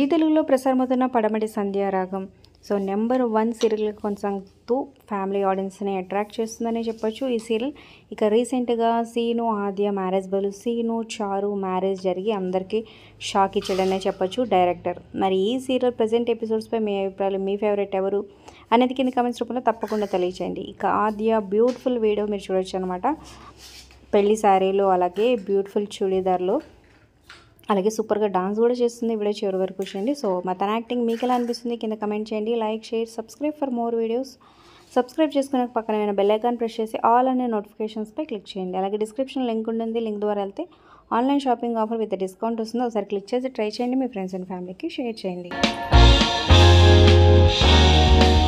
G తెలుగులో ప్రసారమవుతున్న Padamati Sandhyaragam so number one serial కొనసాగుతూ ఫ్యామిలీ ఆడియన్స్ని అట్రాక్ట్ చేస్తుందని చెప్పొచ్చు ఈ సీరియల్ ఇక రీసెంట్గా సీను ఆద్య మ్యారేజ్ బలు సీను చారు మ్యారేజ్ జరిగి అందరికీ షాక్ ఇచ్చాడనే చెప్పొచ్చు డైరెక్టర్ మరి ఈ సీరియల్ ప్రజెంట్ ఎపిసోడ్స్పై మీ అభిప్రాయాలు మీ ఫేవరెట్ ఎవరు అనేది కింద కమెంట్స్ రూపంలో తప్పకుండా తెలియచేయండి ఇక ఆద్య బ్యూటిఫుల్ వీడియో మీరు చూడొచ్చు అనమాట పెళ్లి శారీలో అలాగే బ్యూటిఫుల్ చూడీదార్లో అలాగే సూపర్గా డాన్స్ కూడా చేస్తుంది వీడియో చివరి వరకు చూడండి సో మా తన యాక్టింగ్ మీకు ఎలా అనిపిస్తుంది కింద కమెంట్ చేయండి like share subscribe for more videos subscribe చేసుకునే పక్కన బెల్ ఐకాన్ ప్రెస్ చేసి ఆల్ అనే నోటిఫికేషన్స్పై క్లిక్ చేయండి అలాగే డిస్క్రిప్షన్ లింక్ ఉంటుంది లింక్ ద్వారా వెళ్తే online shopping offer with discount వస్తుంది ఒకసారి క్లిక్ చేసి ట్రై చేయండి మీ ఫ్రెండ్స్ అండ్ ఫ్యామిలీకి షేర్ చేయండి